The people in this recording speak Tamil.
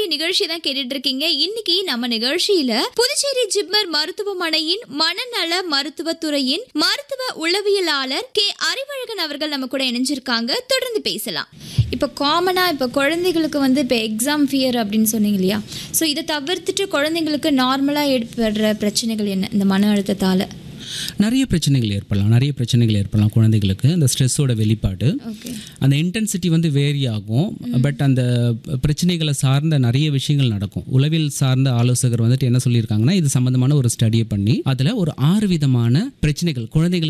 நிகழ்ச்சி தான் கேட்டுட்டு இருக்கீங்க இன்னைக்கு நம்ம நிகழ்ச்சியில புதுச்சேரி ஜிப்மர் மருத்துவமனையின் மனநல மருத்துவத்துறையின் மருத்துவ உளவியலாளர் கே அறிவழகன் அவர்கள் நம்ம கூட இணைஞ்சிருக்காங்க தொடர்ந்து பேசலாம் இப்போ காமனாக இப்போ குழந்தைகளுக்கு வந்து இப்போ எக்ஸாம் ஃபியர் அப்படின்னு சொன்னீங்க இல்லையா ஸோ இதை தவிர்த்துட்டு குழந்தைங்களுக்கு நார்மலாக ஏற்படுற பிரச்சனைகள் என்ன இந்த மன அழுத்தத்தால் நிறைய பிரச்சனைகள் ஏற்படலாம் நிறைய பிரச்சனைகள் ஏற்படலாம் குழந்தைகளுக்கு அந்த ஸ்ட்ரெஸ்ஸோட வெளிப்பாடு ஓகே அந்த இன்டென்சிட்டி வந்து வேரி ஆகும் பட் அந்த பிரச்சனைகளை சார்ந்த நிறைய விஷயங்கள் நடக்கும் உளவியல் சார்ந்த ஆலோசகர் வந்துட்டு என்ன சொல்லியிருக்காங்கன்னா இது சம்மந்தமான ஒரு ஸ்டடியை பண்ணி அதில் ஒரு ஆறு விதமான பிரச்சனைகள் குழந்தைகளுக்கு